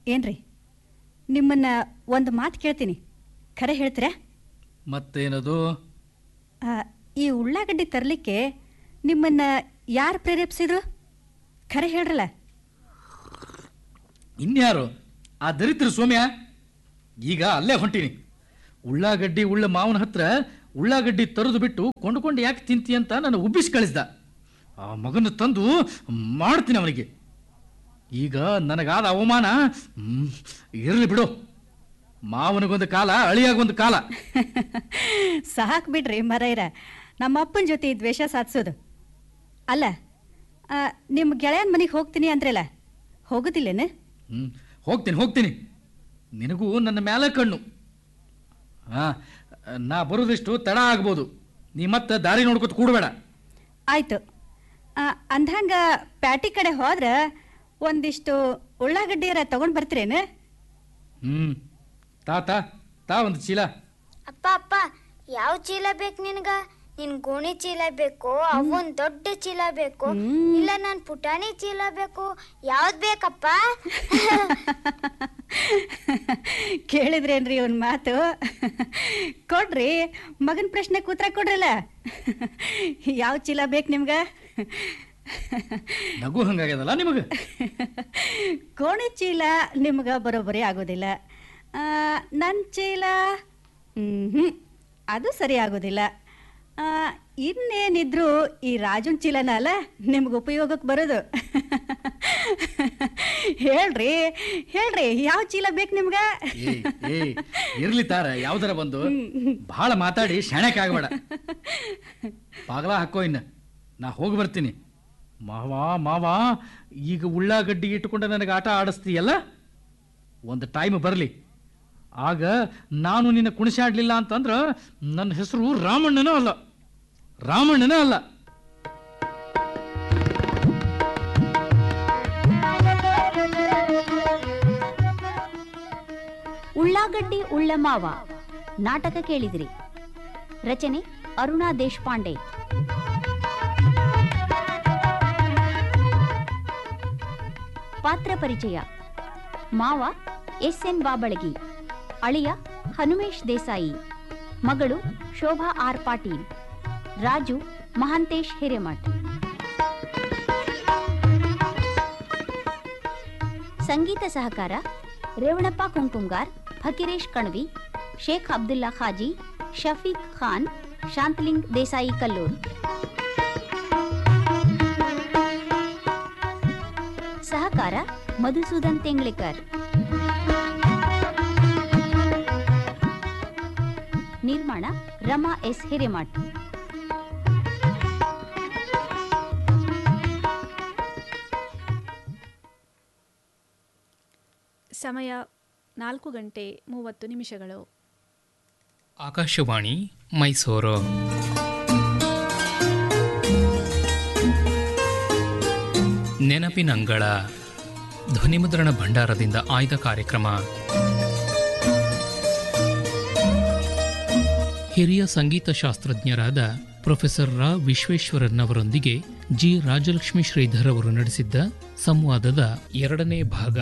ಏನ್ರಿ ನಿಮ್ಮನ್ನ ಒಂದು ಮಾತು ಕೇಳ್ತೀನಿ ಖರೆ ಹೇಳ್ತೀರಾ ಮತ್ತೇನದು ಆ, ಈ ಉಳ್ಳಾಗಡ್ಡಿ ತರಲಿಕ್ಕೆ ನಿಮ್ಮನ್ನ ಯಾರು ಪ್ರೇರೇಪಿಸಿದ್ರು ಖರೆ ಹೇಳ್ರಲ್ಲ ಇನ್ಯಾರು ಆ ದರಿದ್ರ ಸೌಮ್ಯ ಈಗ ಅಲ್ಲೇ ಹೊಂಟೀನಿ ಉಳ್ಳಾಗಡ್ಡಿ ಉಳ್ಳ ಮಾವನ ಹತ್ರ ಉಳ್ಳಾಗಡ್ಡಿ ತರದು ಬಿಟ್ಟು ಕೊಂಡುಕೊಂಡು ಯಾಕೆ ತಿಂತಿ ಅಂತ ನಾನು ಉಬ್ಬಿಸಿ ಕಳಿಸ್ದ ಆ ಮಗನ ತಂದು ಮಾಡ್ತೀನಿ ಅವನಿಗೆ ಈಗ ನನಗಾದ ಅವಮಾನ ಹ್ಮ್, ಇರ್ಲಿ ಬಿಡು ಮಾವನಿಗೊಂದು ಕಾಲ ಅಳಿಯಾಗೊಂದು ಕಾಲ ಸಾಕ್ ಬಿಡ್ರಿ ಮರೈರ ನಮ್ಮ ಅಪ್ಪನ ಜೊತೆ ಈ ದ್ವೇಷ ಸಾಧಿಸೋದು ಅಲ್ಲ ಆ, ನಿಮ್ಮ ಗೆಳೆಯನ ಮನೆಗೆ ಹೋಗ್ತೀನಿ ಅಂದ್ರಲ್ಲ ಹೋಗೋದಿಲ್ಲೇನು ಹ್ಮ್ ಹೋಗ್ತೀನಿ ಹೋಗ್ತೀನಿ ನಿನಗೂ ನನ್ನ ಮ್ಯಾಲ ಕಣ್ಣು ಹಾ ನಾ ಬರೋದಿಷ್ಟು ತಡ ಆಗ್ಬೋದು ನೀ ಮತ್ತೆ ದಾರಿ ನೋಡ್ಕೊತ ಕೂಡಬೇಡ ಆಯ್ತು ಆ, ಅಂದ್ಹಂಗ ಪ್ಯಾಟಿ ಕಡೆ ಹೋದ್ರ ಒಂದಿಷ್ಟು ಉಳ್ಳಾಗಡ್ಡಿಯರ ತಗೊಂಡ್ ಬರ್ತೀರೇನು ಹ್ಮ್ ತಾ ತಾ ತಾ ಒಂದು ಚೀಲ ಅಪ್ಪ ಅಪ್ಪ ಯಾವ ಚೀಲ ಬೇಕು ನಿನಗ ನಿನ್ ಗೋಣಿ ಚೀಲ ಬೇಕು ಅವನ್ ದೊಡ್ಡ ಚೀಲ ಬೇಕು ಇಲ್ಲ ನನ್ ಪುಟಾಣಿ ಚೀಲ ಬೇಕು ಯಾವ್ದ್ ಬೇಕಪ್ಪ ಕೇಳಿದ್ರೇನ್ರಿ ಅವನ್ ಮಾತು ಕೊಡ್ರಿ ಮಗನ ಪ್ರಶ್ನೆ ಕೂತ್ರ ಕೊಡ್ರಲ್ಲ ಯಾವ ಚೀಲ ಬೇಕು ನಿಮ್ಗ ನಗು ಹಂಗಾಗ್ಯದಲ್ಲ ನಿಮಗೆ ಕೋಣಿ ಚೀಲ ನಿಮ್ಗ ಬರೋಬ್ಬರಿ ಆಗೋದಿಲ್ಲ ನನ್ನ ಚೀಲ ಹ್ಞೂ ಅದು ಸರಿ ಆಗೋದಿಲ್ಲ ಆ, ಇನ್ನೇನಿದ್ರು ಈ ರಾಜನ್ ಚೀಲನ ಅಲ್ಲ ನಿಮ್ಗೆ ಉಪಯೋಗಕ್ಕೆ ಬರೋದು ಹೇಳ್ರಿ ಹೇಳ್ರಿ ಯಾವ ಚೀಲ ಬೇಕು ನಿಮ್ಗೆ ಏಯ್ ಏಯ್ ಇರ್ಲಿ ತಾರ ಯಾವ್ದಾರ ಬಂದು ಬಹಳ ಮಾತಾಡಿ ಶಾಣಕ್ಕೆ ಆಗಬೇಡ ಬಾಗಲ ಹಾಕೋ ಇನ್ನ ನಾ ಹೋಗಿ ಬರ್ತೀನಿ ಮಾವ ಮಾವ ಈಗ ಉಳ್ಳಾಗಡ್ಡಿ ಇಟ್ಟುಕೊಂಡು ನನಗೆ ಆಟ ಆಡಿಸ್ತೀಯಲ್ಲ ಒಂದು ಟೈಮ್ ಬರಲಿ ಆಗ ನಾನು ನಿನ್ನ ಕುಣಿಸಾಡ್ಲಿಲ್ಲ ಅಂತಂದ್ರೆ ನನ್ನ ಹೆಸರು ರಾಮಣ್ಣನೂ ಅಲ್ಲ ರಾಮಣ್ಣನೇ ಅಲ್ಲ ಉಳ್ಳಾಗಡ್ಡಿ ಉಳ್ಳ ಮಾವ ನಾಟಕ ಕೇಳಿದಿರಿ ರಚನೆ ಅರುಣಾ ದೇಶಪಾಂಡೆ ಪಾತ್ರ ಪರಿಚಯ ಮಾವ ಎಸ್ ಎನ್ ಬಾಬಳಗಿ ಅಳಿಯ ಹನುಮೇಶ್ ದೇಸಾಯಿ ಮಗಳು ಶೋಭಾ ಆರ್ ಪಾಟೀಲ್ ರಾಜು ಮಹಾಂತೇಶ್ ಹಿರೇಮಠ್ ಸಂಗೀತ ಸಹಕಾರ ರೇವಣಪ್ಪ ಕುಂಕುಂಗಾರ್ ಫಕೀರೇಶ್ ಕಣ್ವಿ ಶೇಖ್ ಅಬ್ದುಲ್ಲಾ ಖಾಜಿ ಶಫೀಕ್ ಖಾನ್ ಶಾಂತಲಿಂಗ್ ದೇಸಾಯಿ ಕಲ್ಲೂರ್ ಸಹಕಾರ ಮಧುಸೂದನ್ ತೆಂಗ್ಳೆಕರ್ ನಿರ್ಮಾಣ ರಮಾ ಎಸ್ ಹಿರೇಮಠ್ ಸಮಯ ನಾಲ್ಕು ಗಂಟೆ ಮೂವತ್ತು ನಿಮಿಷಗಳು ಆಕಾಶವಾಣಿ ಮೈಸೂರು ನೆನಪಿನಂಗಳ ಧ್ವನಿಮುದ್ರಣ ಭಂಡಾರದಿಂದ ಆಯ್ದ ಕಾರ್ಯಕ್ರಮ ಹಿರಿಯ ಸಂಗೀತ ಶಾಸ್ತ್ರಜ್ಞರಾದ ಪ್ರೊಫೆಸರ್ ರಾ ವಿಶ್ವೇಶ್ವರನ್ನವರೊಂದಿಗೆ ಜಿ ರಾಜಲಕ್ಷ್ಮಿ ಶ್ರೀಧರ್ ಅವರು ನಡೆಸಿದ್ದ ಸಂವಾದದ ಎರಡನೇ ಭಾಗ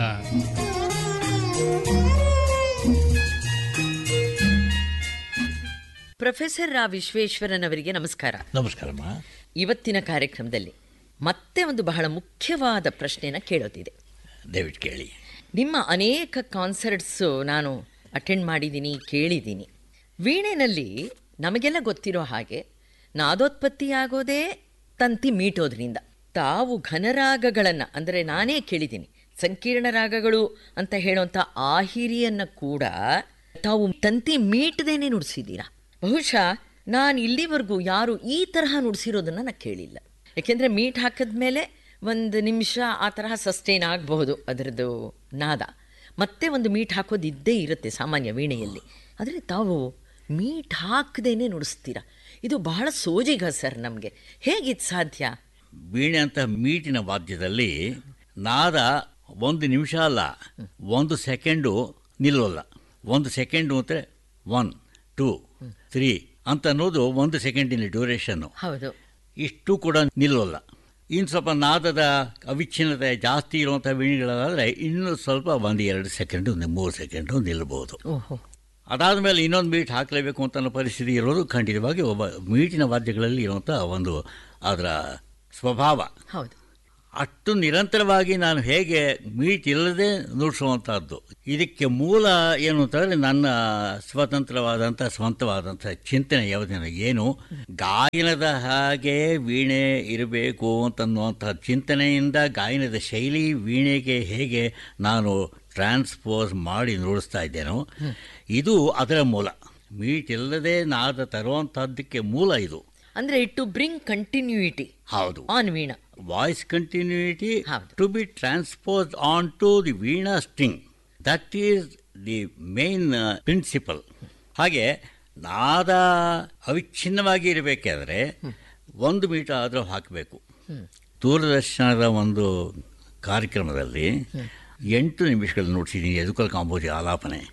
ಪ್ರೊಫೆಸರ್ ರಾ ವಿಶ್ವೇಶ್ವರನ್ ಅವರಿಗೆ ನಮಸ್ಕಾರ ನಮಸ್ಕಾರಮ್ಮ ಇವತ್ತಿನ ಕಾರ್ಯಕ್ರಮದಲ್ಲಿ ಮತ್ತೆ ಒಂದು ಬಹಳ ಮುಖ್ಯವಾದ ಪ್ರಶ್ನೆನ ಕೇಳೋದಿದೆ ದಯವಿಟ್ಟು ಕೇಳಿ ನಿಮ್ಮ ಅನೇಕ ಕಾನ್ಸರ್ಟ್ಸು ನಾನು ಅಟೆಂಡ್ ಮಾಡಿದ್ದೀನಿ ಕೇಳಿದ್ದೀನಿ ವೀಣೆನಲ್ಲಿ ನಮಗೆಲ್ಲ ಗೊತ್ತಿರೋ ಹಾಗೆ ನಾದೋತ್ಪತ್ತಿ ಆಗೋದೇ ತಂತಿ ಮೀಟೋದ್ರಿಂದ ತಾವು ಘನರಾಗಗಳನ್ನು ಅಂದರೆ ನಾನೇ ಕೇಳಿದ್ದೀನಿ ಸಂಕೀರ್ಣ ರಾಗಗಳು ಅಂತ ಹೇಳುವಂಥ ಆಹಿರಿಯನ್ನು ಕೂಡ ತಾವು ತಂತಿ ಮೀಟದೇನೆ ನುಡಿಸಿದ್ದೀರಾ ಬಹುಶಃ ನಾನು ಇಲ್ಲಿವರೆಗೂ ಯಾರು ಈ ತರಹ ನುಡಿಸಿರೋದನ್ನು ನಾನು ಕೇಳಿಲ್ಲ ಯಾಕೆಂದರೆ ಮೀಟ್ ಹಾಕಿದ್ಮೇಲೆ ಒಂದು ನಿಮಿಷ ಆ ತರಹ ಸಸ್ಟೈನ್ ಆಗಬಹುದು ಅದರದ್ದು ನಾದ ಮತ್ತೆ ಒಂದು ಮೀಟ್ ಹಾಕೋದು ಇದ್ದೇ ಇರುತ್ತೆ ಸಾಮಾನ್ಯ ವೀಣೆಯಲ್ಲಿ ಆದರೆ ತಾವು ಮೀಟ್ ಹಾಕದೇನೆ ನುಡಿಸ್ತೀರಾ ಇದು ಬಹಳ ಸೋಜಿಗ ಸರ್ ನಮಗೆ ಹೇಗಿತ್ತು ಸಾಧ್ಯ ವೀಣೆ ಅಂತ ಮೀಟಿನ ವಾದ್ಯದಲ್ಲಿ ನಾದ ಒಂದು ನಿಮಿಷ ಅಲ್ಲ ಒಂದು ಸೆಕೆಂಡು ನಿಲ್ಲೋಲ್ಲ ಒಂದು ಸೆಕೆಂಡು ಅಂದರೆ ಒನ್ ಟೂ ತ್ರೀ ಅಂತ ಅನ್ನೋದು ಒಂದು ಸೆಕೆಂಡಿನ ಡ್ಯೂರೇಷನ್ನು ಹೌದು ಇಷ್ಟು ಕೂಡ ನಿಲ್ಲೋಲ್ಲ ಇನ್ನು ಸ್ವಲ್ಪ ನಾದದ ಅವಿಚ್ಛಿನ್ನತೆ ಜಾಸ್ತಿ ಇರುವಂಥ ವೀಣೆಗಳಾದರೆ ಇನ್ನೂ ಸ್ವಲ್ಪ ಒಂದು ಎರಡು ಸೆಕೆಂಡು ಒಂದು ಮೂರು ಸೆಕೆಂಡು ನಿಲ್ಲಬಹುದು ಓಹೋ ಅದಾದ ಮೇಲೆ ಇನ್ನೊಂದು ಮೀಟ್ ಹಾಕಲೇಬೇಕು ಅಂತ ಅನ್ನೋ ಪರಿಸ್ಥಿತಿ ಇರೋದು ಖಂಡಿತವಾಗಿ ಒಬ್ಬ ಮೀಟಿನ ವಾದ್ಯಗಳಲ್ಲಿ ಇರುವಂಥ ಒಂದು ಅದರ ಸ್ವಭಾವ ಹೌದು ಅಷ್ಟು ನಿರಂತರವಾಗಿ ನಾನು ಹೇಗೆ ಮೀಟ್ ಇಲ್ಲದೆ ನುಡಿಸುವಂಥದ್ದು ಇದಕ್ಕೆ ಮೂಲ ಏನು ಅಂತಂದರೆ ನನ್ನ ಸ್ವತಂತ್ರವಾದಂಥ ಸ್ವಂತವಾದಂಥ ಚಿಂತನೆ ಯಾವುದೇನು ಏನು ಗಾಯನದ ಹಾಗೆ ವೀಣೆ ಇರಬೇಕು ಅಂತನ್ನುವಂಥ ಚಿಂತನೆಯಿಂದ ಗಾಯನದ ಶೈಲಿ ವೀಣೆಗೆ ಹೇಗೆ ನಾನು ಟ್ರಾನ್ಸ್ಪೋಸ್ ಮಾಡಿ ನುಡಿಸ್ತಾ ಇದ್ದೇನೋ ಇದು ಅದರ ಮೂಲ ಮೀಟ್ ಇಲ್ಲದೆ ನಾದ ತರುವಂಥದ್ದಕ್ಕೆ ಮೂಲ ಇದು ಅಂದ್ರೆ ಟು ಬ್ರಿಂಗ್ ಕಂಟಿನ್ಯೂಯಿಟಿ ಹೌದು ಆನ್ ವೀಣಾ ವಾಯ್ಸ್ ಕಂಟಿನ್ಯೂಟಿ ಹೌದು. To be transpose on to the veena string that is the main principle ಹಾಗೆ ನಾದ ಅವಿಚ್ಛಿನ್ನವಾಗಿ ಇರಬೇಕಾದ್ರೆ ಒಂದು ಮೀಟ ಆದರೂ ಹಾಕಬೇಕು ದೂರದರ್ಶನದ ಒಂದು ಕಾರ್ಯಕ್ರಮದಲ್ಲಿ ಎಂಟು ನಿಮಿಷಗಳು ನೋಡ್ಸಿದ್ದೀನಿ ಯದುಕಲ್ ಕಾಂಬೋಜಿ ಆಲಾಪನೆ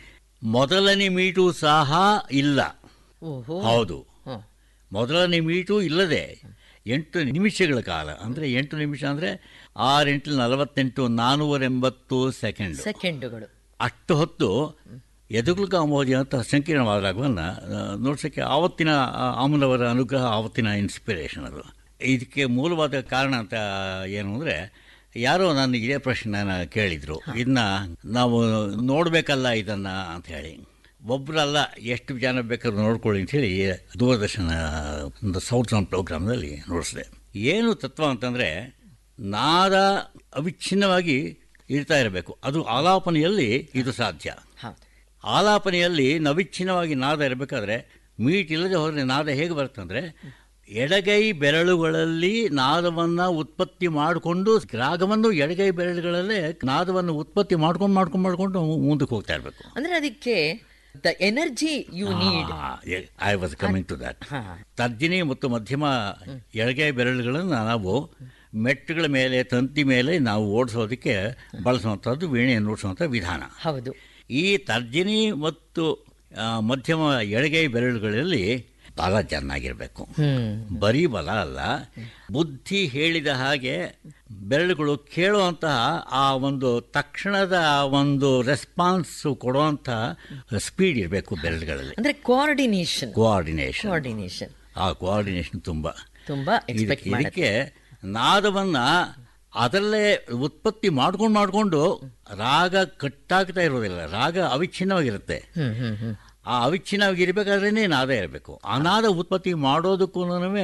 ಮೊದಲನೇ ಮೀಟು ಸಹ ಇಲ್ಲ ಓಹೋ ಹೌದು ಹ. ಮೊದಲನೇ ಮೀಟು ಇಲ್ಲದೆ ಎಂಟು ನಿಮಿಷಗಳ ಕಾಲ ಅಂದರೆ ಎಂಟು ನಿಮಿಷ ಅಂದರೆ ಆರೆಂಟು ನಲವತ್ತೆಂಟು ನಾನ್ನೂರ ಎಂಬತ್ತು ಸೆಕೆಂಡ್ ಸೆಕೆಂಡುಗಳು ಅಷ್ಟು ಹೊತ್ತು ಎದುಗುಲ್ ಕಾಮೋಜಿ ಅಂತ ಸಂಕೀರ್ಣವಾದ ರಾಗವನ್ನು ನೋಡ್ಸೋಕ್ಕೆ ಆವತ್ತಿನ ಆ, ಅಮ್ಮನವರ ಅನುಗ್ರಹ ಆವತ್ತಿನ ಇನ್ಸ್ಪಿರೇಷನ್ ಅದು ಇದಕ್ಕೆ ಮೂಲವಾದ ಕಾರಣ ಅಂತ ಏನು ಅಂದರೆ ಯಾರೋ ನನ್ನ ಇದೇ ಪ್ರಶ್ನೆನ ಕೇಳಿದರು ಇದನ್ನ ನಾವು ನೋಡಬೇಕಲ್ಲ ಇದನ್ನು ಅಂತ ಹೇಳಿ ಒಬ್ಬರಲ್ಲ ಎಷ್ಟು ಜನ ಬೇಕಾದ್ರೂ ನೋಡ್ಕೊಳ್ಳಿ ಅಂಥೇಳಿ ದೂರದರ್ಶನ ಒಂದು ಸೌತ್ ಝೋನ್ ಪ್ರೋಗ್ರಾಮ್ನಲ್ಲಿ ನೋಡಿಸಿದೆ ಏನು ತತ್ವ ಅಂತಂದರೆ ನಾದ ಅವಿಚ್ಛಿನ್ನವಾಗಿ ಇರ್ತಾ ಇರಬೇಕು ಅದು ಆಲಾಪನೆಯಲ್ಲಿ ಇದು ಸಾಧ್ಯ ಹೌದು ಆಲಾಪನೆಯಲ್ಲಿ ನವಿಚ್ಛಿನ್ನವಾಗಿ ನಾದ ಇರಬೇಕಾದ್ರೆ ಮೀಟ್ ಇಲ್ಲದೆ ಹೋದರೆ ನಾದ ಹೇಗೆ ಬರುತ್ತಂದರೆ ಎಡಗೈ ಬೆರಳುಗಳಲ್ಲಿ ನಾದವನ್ನು ಉತ್ಪತ್ತಿ ಮಾಡಿಕೊಂಡು ರಾಗವನ್ನು ಎಡಗೈ ಬೆರಳುಗಳಲ್ಲೇ ನಾದವನ್ನು ಉತ್ಪತ್ತಿ ಮಾಡ್ಕೊಂಡು ಮಾಡ್ಕೊಂಡು ಮಾಡ್ಕೊಂಡು ಮುಂದಕ್ಕೆ ಹೋಗ್ತಾ ಇರಬೇಕು ಅಂದ್ರೆ ಅದಕ್ಕೆ the energy you need I was coming to that ಹಾ. ತರ್ಜನಿ ಮತ್ತು ಮಧ್ಯಮ ಎಡಗೈ ಬೆರಳುಗಳನ್ನು ನಾವು ಮೆಟ್ಟುಗಳ ಮೇಲೆ ತಂತಿ ಮೇಲೆ ನಾವು ಓಡಿಸೋದಕ್ಕೆ ಬಳಸುವಂಥದ್ದು ವೀಣೆಯನ್ನು ನುಡಿಸುವಂಥ ವಿಧಾನ ಹೌದು ಈ ತರ್ಜನಿ ಮತ್ತು ಆ, ಮಧ್ಯಮ ಎಡಗೈ ಬೆರಳುಗಳಲ್ಲಿ ಬಲ ಚೆನ್ನಾಗಿರಬೇಕು ಹ್ಮ್ ಬರೀ ಬಲ ಅಲ್ಲ ಬುದ್ಧಿ ಹೇಳಿದ ಹಾಗೆ ಬೆರಳುಗಳು ಕೇಳುವಂತಹ ಆ ಒಂದು ತಕ್ಷಣದ ಒಂದು ರೆಸ್ಪಾನ್ಸ್ ಕೊಡುವಂಥ ಸ್ಪೀಡ್ ಇರಬೇಕು ಬೆರಳುಗಳಲ್ಲಿ ಅಂದ್ರೆ ಕೋಆರ್ಡಿನೇಷನ್ ಕೋಆರ್ಡಿನೇಷನ್ ಕೋಆರ್ಡಿನೇಷನ್ ಆ ಕೋಆರ್ಡಿನೇಷನ್ ತುಂಬ ತುಂಬಾ ಎಕ್ಸ್ಪೆಕ್ಟ್ ಇದಕ್ಕೆ ಮಾಡುತ್ತೆ ಇದಕ್ಕೆ ನಾದವನ್ನು ಅದರಲ್ಲೇ ಉತ್ಪತ್ತಿ ಮಾಡ್ಕೊಂಡು ಮಾಡಿಕೊಂಡು ರಾಗ ಕಟ್ಟಾಗ್ತಾ ಇರೋದಿಲ್ಲ ರಾಗ ಅವಿಚ್ಛಿನ್ನವಾಗಿರುತ್ತೆ ಹ್ಮ್ ಹ್ಮ್ ಹ್ಮ್ ಆ ಅವಿಚ್ಛಿನ್ನವಾಗಿ ಇರಬೇಕಾದ್ರೇ ನಾದ ಇರಬೇಕು ಆ ನಾದ ಉತ್ಪತ್ತಿ ಮಾಡೋದಕ್ಕೂ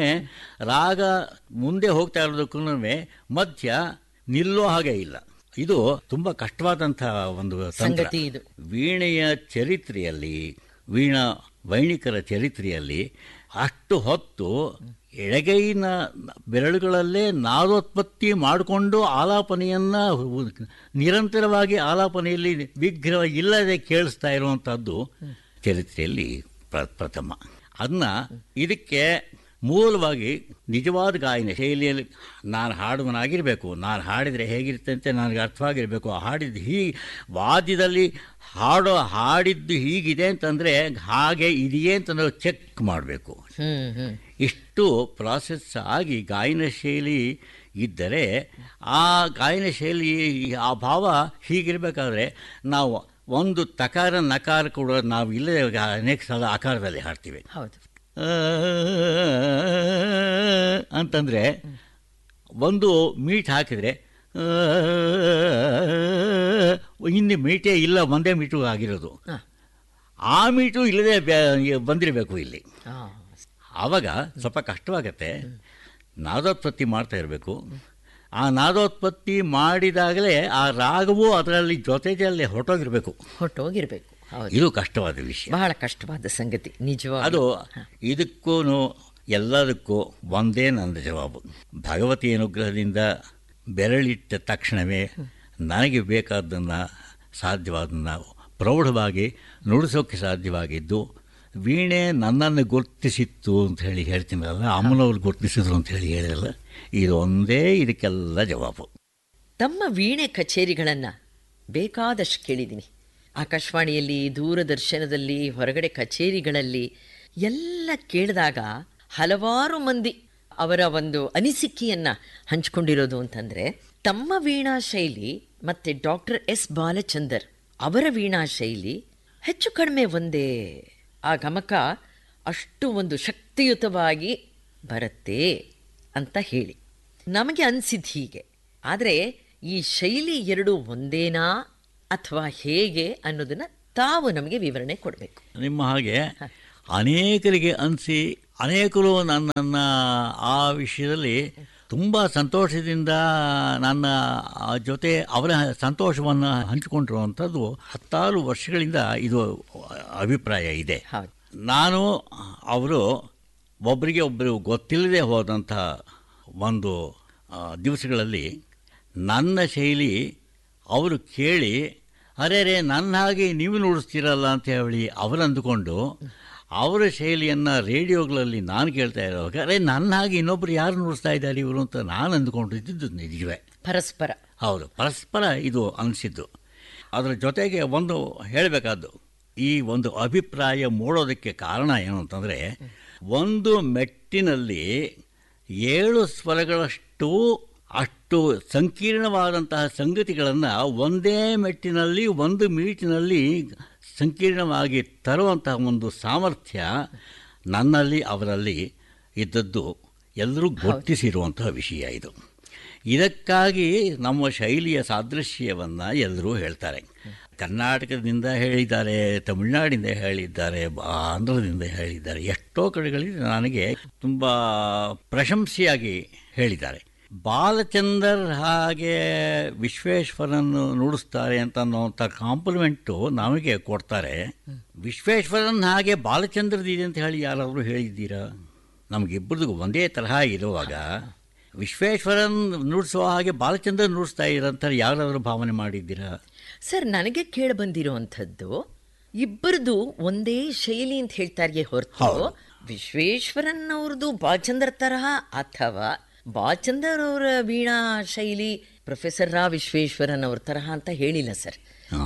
ರಾಗ ಮುಂದೆ ಹೋಗ್ತಾ ಇರೋದಕ್ಕೂ ಮಧ್ಯ ನಿಲ್ಲೋ ಹಾಗೆ ಇಲ್ಲ ಇದು ತುಂಬ ಕಷ್ಟವಾದಂಥ ಒಂದು ತಂತ್ರ. ಸಂಗತಿ ಇದು. ವೀಣೆಯ ಚರಿತ್ರೆಯಲ್ಲಿ ವೀಣಾ ವೈಣಿಕರ ಚರಿತ್ರೆಯಲ್ಲಿ ಅಷ್ಟು ಹೊತ್ತು ಎಡಗೈನ ಬೆರಳುಗಳಲ್ಲೇ ನಾದೋತ್ಪತ್ತಿ ಮಾಡಿಕೊಂಡು ಆಲಾಪನೆಯನ್ನು ನಿರಂತರವಾಗಿ ಆಲಾಪನೆಯಲ್ಲಿ ವಿಗ್ರಹ ಇಲ್ಲದೆ ಕೇಳಿಸ್ತಾ ಇರುವಂಥದ್ದು ಚರಿತ್ರೆಯಲ್ಲಿ ಪ್ರ- ಪ್ರಥಮ ಅದನ್ನ ಇದಕ್ಕೆ ಮೂಲವಾಗಿ ನಿಜವಾದ ಗಾಯನ ಶೈಲಿಯಲ್ಲಿ ನಾನು ಹಾಡುವನಾಗಿರಬೇಕು ನಾನು ಹಾಡಿದರೆ ಹೇಗಿರುತ್ತೆ ಅಂತ ನನಗೆ ಅರ್ಥವಾಗಿರಬೇಕು ಹಾಡಿದ್ದು ಹೀ ವಾದ್ಯದಲ್ಲಿ ಹಾಡೋ ಹಾಡಿದ್ದು ಹೀಗಿದೆ ಅಂತಂದರೆ ಹಾಗೆ ಇದೆಯೇ ಅಂತ ನಾವು ಚೆಕ್ ಮಾಡಬೇಕು ಹ್ಮ್ ಹ್ಮ್ ಇಷ್ಟು ಪ್ರಾಸೆಸ್ ಆಗಿ ಗಾಯನ ಶೈಲಿ ಇದ್ದರೆ ಆ ಗಾಯನ ಶೈಲಿ ಆ ಭಾವ ಹೀಗಿರಬೇಕಾದ್ರೆ ನಾವು ಒಂದು ತಕಾರ ನಕಾರ ಕೂಡ ನಾವು ಇಲ್ಲದೆ ಅನೇಕ ಸಲ ಆಕಾರದಲ್ಲಿ ಹಾಡ್ತೀವಿ ಹೌದು ಆ, ಅಂತಂದರೆ ಒಂದು ಮೀಟ್ ಹಾಕಿದರೆ ಆ, ಹಿಂದೆ ಮೀಟೇ ಇಲ್ಲ ಒಂದೇ ಮೀಟು ಆಗಿರೋದು ಹಾ. ಆ ಮೀಟು ಇಲ್ಲದೆ ಬ್ಯಾ- ಬಂದಿರಬೇಕು ಇಲ್ಲಿ ಆ, ಆವಾಗ ಸ್ವಲ್ಪ ಕಷ್ಟವಾಗತ್ತೆ ನಾದೋತ್ಪತ್ತಿ ಮಾಡ್ತಾ ಇರಬೇಕು ಆ ನಾದೋತ್ಪತ್ತಿ ಮಾಡಿದಾಗಲೇ ಆ ರಾಗವು ಅದರಲ್ಲಿ ಜೊತೆಯಲ್ಲಿ ಹೊರಟೋಗಿರಬೇಕು ಹೊರ್ಟೋಗಿರ್ಬೇಕು ಹೌದು ಇದು ಕಷ್ಟವಾದ ವಿಷಯ ಬಹಳ ಕಷ್ಟವಾದ ಸಂಗತಿ ನಿಜವಾಗಿ ಅದು ಇದಕ್ಕೂ ಎಲ್ಲದಕ್ಕೂ ಒಂದೇ ನನ್ನ ಜವಾಬು ಭಗವತಿ ಅನುಗ್ರಹದಿಂದ ಬೆರಳಿಟ್ಟ ತಕ್ಷಣವೇ ನನಗೆ ಬೇಕಾದ್ದನ್ನು ಸಾಧ್ಯವಾದನ್ನು ಪ್ರೌಢವಾಗಿ ನುಡಿಸೋಕ್ಕೆ ಸಾಧ್ಯವಾಗಿದ್ದು ವೀಣೆ ನನ್ನನ್ನು ಗುರುತಿಸಿತ್ತು ಅಂತ ಹೇಳಿ ಹೇಳ್ತೀನಲ್ಲ ಅಮ್ಮನವ್ರು ಗುರುತಿಸಿದ್ರು ಅಂತ ಹೇಳಿ ಹೇಳಿರಲ್ಲ ಇದು ಒಂದೇ ಇದಕ್ಕೆಲ್ಲ ಜವಾಬು ತಮ್ಮ ವೀಣೆ ಕಚೇರಿಗಳನ್ನು ಬೇಕಾದಷ್ಟು ಕೇಳಿದ್ದೀನಿ ಆಕಾಶವಾಣಿಯಲ್ಲಿ ದೂರದರ್ಶನದಲ್ಲಿ ಹೊರಗಡೆ ಕಚೇರಿಗಳಲ್ಲಿ ಎಲ್ಲ ಕೇಳಿದಾಗ ಹಲವಾರು ಮಂದಿ ಅವರ ಒಂದು ಅನಿಸಿಕೆಯನ್ನ ಹಂಚಿಕೊಂಡಿರೋದು ಅಂತಂದ್ರೆ ತಮ್ಮ ವೀಣಾ ಶೈಲಿ ಮತ್ತೆ ಡಾಕ್ಟರ್ ಎಸ್ ಬಾಲಚಂದರ್ ಅವರ ವೀಣಾ ಶೈಲಿ ಹೆಚ್ಚು ಕಡಿಮೆ ಒಂದೇ ಆ ಗಮಕ ಅಷ್ಟು ಒಂದು ಶಕ್ತಿಯುತವಾಗಿ ಬರುತ್ತೆ ಅಂತ ಹೇಳಿ ನಮಗೆ ಅನಿಸಿದ್ದು ಹೀಗೆ ಆದರೆ ಈ ಶೈಲಿ ಎರಡು ಒಂದೇನಾ ಅಥವಾ ಹೇಗೆ ಅನ್ನೋದನ್ನ ತಾವು ನಮಗೆ ವಿವರಣೆ ಕೊಡಬೇಕು ನಿಮ್ಮ ಹಾಗೆ ಅನೇಕರಿಗೆ ಅನಿಸಿ ಅನೇಕರು ನನ್ನನ್ನು ಆ ವಿಷಯದಲ್ಲಿ ತುಂಬ ಸಂತೋಷದಿಂದ ನನ್ನ ಆ ಜೊತೆ ಅವರ ಸಂತೋಷವನ್ನು ಹಂಚಿಕೊಂಡಿರುವಂಥದ್ದು ಹತ್ತಾರು ವರ್ಷಗಳಿಂದ ಇದು ಅಭಿಪ್ರಾಯ ಇದೆ ಹೌದು ನಾನು ಅವರು ಒಬ್ಬರಿಗೆ ಒಬ್ಬರು ಗೊತ್ತಿಲ್ಲದೆ ಹೋದಂಥ ಒಂದು ಆ, ದಿವಸಗಳಲ್ಲಿ ನನ್ನ ಶೈಲಿ ಅವರು ಕೇಳಿ ಅರೆ ರೇ ನನ್ನ ಹಾಗೆ ನೀವು ನುಡಿಸ್ತೀರಲ್ಲ ಅಂತ ಹೇಳಿ ಅವರು ಅಂದುಕೊಂಡು ಅವರ ಶೈಲಿಯನ್ನು ರೇಡಿಯೋಗಳಲ್ಲಿ ನಾನು ಕೇಳ್ತಾ ಇರುವಾಗ ಅರೆ ನನ್ನ ಹಾಗೆ ಇನ್ನೊಬ್ಬರು ಯಾರು ನುಡಿಸ್ತಾ ಇದ್ದಾರೆ ಇವರು ಅಂತ ನಾನು ಅಂದುಕೊಂಡಿದ್ದು ನಿಜವೇ ಪರಸ್ಪರ ಹೌದು ಪರಸ್ಪರ ಇದು ಅನಿಸಿದ್ದು ಅದರ ಜೊತೆಗೆ ಒಂದು ಹೇಳಬೇಕಾದ್ದು ಈ ಒಂದು ಅಭಿಪ್ರಾಯ ಮೂಡೋದಕ್ಕೆ ಕಾರಣ ಏನು ಅಂತಂದರೆ ಒಂದು ಮೆಟ್ಟಿನಲ್ಲಿ ಏಳು ಸ್ವರಗಳಷ್ಟು ಅಷ್ಟು ಸಂಕೀರ್ಣವಾದಂತಹ ಸಂಗತಿಗಳನ್ನು ಒಂದೇ ಮೆಟ್ಟಿನಲ್ಲಿ ಒಂದು ಮೀಟಿನಲ್ಲಿ ಸಂಕೀರ್ಣವಾಗಿ ತರುವಂತಹ ಒಂದು ಸಾಮರ್ಥ್ಯ ನನ್ನಲ್ಲಿ ಅವರಲ್ಲಿ ಇದ್ದದ್ದು ಎಲ್ಲರೂ ಗುರುತಿಸಿರುವಂತಹ ವಿಷಯ ಇದು ಇದಕ್ಕಾಗಿ ನಮ್ಮ ಶೈಲಿಯ ಸಾದೃಶ್ಯವನ್ನು ಎಲ್ಲರೂ ಹೇಳ್ತಾರೆ ಕರ್ನಾಟಕದಿಂದ ಹೇಳಿದ್ದಾರೆ ತಮಿಳುನಾಡಿಂದ ಹೇಳಿದ್ದಾರೆ ಬ- ಆಂಧ್ರದಿಂದ ಹೇಳಿದ್ದಾರೆ ಎಷ್ಟೋ ಕಡೆಗಳಲ್ಲಿ ನನಗೆ ತುಂಬ ಪ್ರಶಂಸೆಯಾಗಿ ಹೇಳಿದ್ದಾರೆ ಬಾಲಚಂದರ್ ಹಾಗೆ ವಿಶ್ವೇಶ್ವರನ್ನು ನುಡಿಸ್ತಾರೆ ಅಂತ ಅನ್ನೋಂಥ ಕಾಂಪ್ಲಿಮೆಂಟು ನಮಗೆ ಕೊಡ್ತಾರೆ ವಿಶ್ವೇಶ್ವರನ್ ಹಾಗೆ ಬಾಲಚಂದ್ರದಿದೆ ಅಂತ ಹೇಳಿ ಯಾರಾದರೂ ಹೇಳಿದ್ದೀರಾ ನಮಗಿಬ್ಬರದು ಒಂದೇ ತರಹ ಇರುವಾಗ ವಿಶ್ವೇಶ್ವರನ್ ನುಡಿಸುವ ಹಾಗೆ ಬಾಲಚಂದ್ರ ನುಡಿಸ್ತಾ ಇರೋಂಥ ಯಾರಾದರೂ ಭಾವನೆ ಮಾಡಿದ್ದೀರಾ ಸರ್ ನನಗೆ ಕೇಳಿ ಬಂದಿರುವಂಥದ್ದು ಇಬ್ಬರದು ಒಂದೇ ಶೈಲಿ ಅಂತ ಹೇಳ್ತಾರೆ ಹೊರತು ವಿಶ್ವೇಶ್ವರನ್ ಅವ್ರದ್ದು ಬಾಚಂದ್ರ ತರಹ ಅಥವಾ ಬಾಚಂದರ್ ಅವರ ವೀಣಾ ಶೈಲಿ ಪ್ರೊಫೆಸರ್ ರಾ ವಿಶ್ವೇಶ್ವರನ್ ಅವ್ರ ತರಹ ಅಂತ ಹೇಳಿಲ್ಲ ಸರ್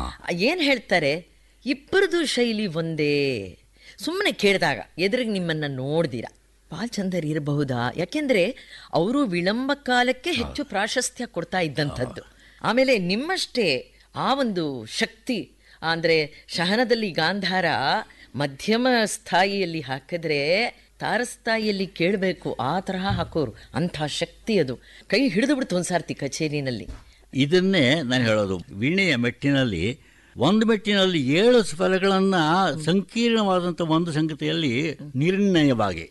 ಏನು ಹೇಳ್ತಾರೆ ಇಬ್ಬರದು ಶೈಲಿ ಒಂದೇ ಸುಮ್ಮನೆ ಕೇಳಿದಾಗ ಎದುರಿಗೆ ನಿಮ್ಮನ್ನ ನೋಡ್ದಿರ ಬಾಲ್ಚಂದರ್ ಇರಬಹುದಾ ಯಾಕೆಂದ್ರೆ ಅವರು ವಿಳಂಬ ಕಾಲಕ್ಕೆ ಹೆಚ್ಚು ಪ್ರಾಶಸ್ತ್ಯ ಕೊಡ್ತಾ ಇದ್ದಂಥದ್ದು ಆಮೇಲೆ ನಿಮ್ಮಷ್ಟೇ ಆ ಒಂದು ಶಕ್ತಿ ಅಂದ್ರೆ ಶಹನದಲ್ಲಿ ಗಾಂಧಾರ ಮಧ್ಯಮ ಸ್ಥಾಯಿಯಲ್ಲಿ ಹಾಕಿದ್ರೆ ತಾರಸ್ಥಾಯಿಯಲ್ಲಿ ಕೇಳಬೇಕು ಆ ತರಹ ಹಾಕೋರು ಅಂಥ ಶಕ್ತಿ ಅದು ಕೈ ಹಿಡಿದು ಬಿಡ್ತು ಒಂದ್ಸಾರ್ತಿ ಕಚೇರಿನಲ್ಲಿ ಇದನ್ನೇ ನಾನು ಹೇಳೋದು ವೀಣೆಯ ಮೆಟ್ಟಿನಲ್ಲಿ ಒಂದು ಮೆಟ್ಟಿನಲ್ಲಿ ಏಳು ಸ್ವರಗಳನ್ನು ಸಂಕೀರ್ಣವಾದಂಥ ಒಂದು ಸಂಗತಿಯಲ್ಲಿ ನಿರ್ಣಯವಾಗಿ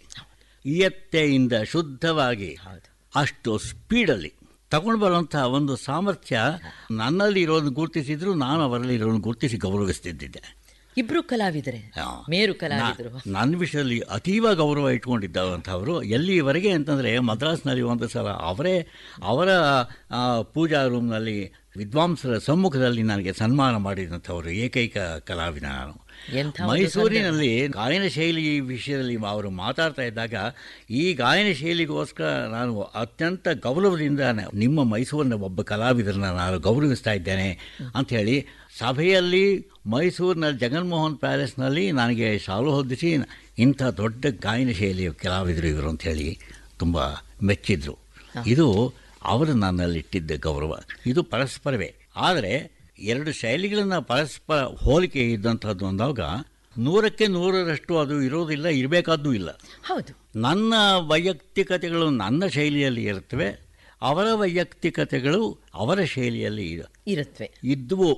ಇಯತ್ತೆಯಿಂದ ಶುದ್ಧವಾಗಿ ಅಷ್ಟು ಸ್ಪೀಡಲ್ಲಿ ತಗೊಂಡು ಬರುವಂತಹ ಒಂದು ಸಾಮರ್ಥ್ಯ ನನ್ನಲ್ಲಿ ಇರೋದನ್ನು ಗುರುತಿಸಿದ್ರು ನಾನು ಅವರಲ್ಲಿ ಇರೋದನ್ನು ಗುರುತಿಸಿ ಗೌರವಿಸ್ತಿದ್ದೆ ಇಬ್ರು ಕಲಾವಿದರೆ ಹಾ. ಮೇರು ಕಲಾವಿದರು ನಾ- ನನ್ನ ವಿಷಯದಲ್ಲಿ ಅತೀವ ಗೌರವ ಇಟ್ಕೊಂಡಿದ್ದವಂಥವರು ಎಲ್ಲಿವರೆಗೆ ಅಂತಂದರೆ ಮದ್ರಾಸ್ನಲ್ಲಿ ಒಂದು ಸಲ ಅವರೇ ಅವರ ಆ, ಪೂಜಾ ರೂಮ್ನಲ್ಲಿ ವಿದ್ವಾಂಸರ ಸಮ್ಮುಖದಲ್ಲಿ ನನಗೆ ಸನ್ಮಾನ ಮಾಡಿದಂಥವರು ಏಕೈಕ ಕಲಾವಿದ ನಾನು ಎಂಥ ಒಂದು ಮೈಸೂರಿನಲ್ಲಿ ಗಾಯನ ಶೈಲಿ ವಿಷಯದಲ್ಲಿ ಅವರು ಮಾತಾಡ್ತಾ ಇದ್ದಾಗ ಈ ಗಾಯನ ಶೈಲಿಗೋಸ್ಕರ ನಾನು ಅತ್ಯಂತ ಗೌರವದಿಂದ ನ- ನಿಮ್ಮ ಮೈಸೂರಿನ ಒಬ್ಬ ಕಲಾವಿದರನ್ನ ನಾನು ಗೌರವಿಸ್ತಾ ಇದ್ದೇನೆ ಅಂಥೇಳಿ ಸಭೆಯಲ್ಲಿ ಮೈಸೂರಿನಲ್ಲಿ ಜಗನ್ಮೋಹನ್ ಪ್ಯಾಲೇಸ್ನಲ್ಲಿ ನನಗೆ ಶಾಲು ಹೊದಿಸಿ ಇಂಥ ದೊಡ್ಡ ಗಾಯನ ಶೈಲಿಯ ಕಲಾವಿದರು ಇವರು ಅಂಥೇಳಿ ತುಂಬ ಮೆಚ್ಚಿದ್ರು ಇದು ಅವರು ನನ್ನಲ್ಲಿಟ್ಟಿದ್ದ ಗೌರವ ಇದು ಪರಸ್ಪರವೇ ಆದರೆ ಎರಡು ಶೈಲಿಗಳನ್ನು ಪರಸ್ಪರ ಹೋಲಿಕೆ ಇದ್ದಂಥದ್ದು ಅಂದಾಗ ನೂರಕ್ಕೆ ನೂರರಷ್ಟು ಅದು ಇರೋದಿಲ್ಲ ಇರಬೇಕಾದ್ದೂ ಇಲ್ಲ ಹೌದು ನನ್ನ ವೈಯಕ್ತಿಕತೆಗಳು ನನ್ನ ಶೈಲಿಯಲ್ಲಿ ಇರುತ್ತವೆ ಅವರ ವೈಯಕ್ತಿಕತೆಗಳು ಅವರ ಶೈಲಿಯಲ್ಲಿ ಇದ- ಇರುತ್ತವೆ ಇದ್ವು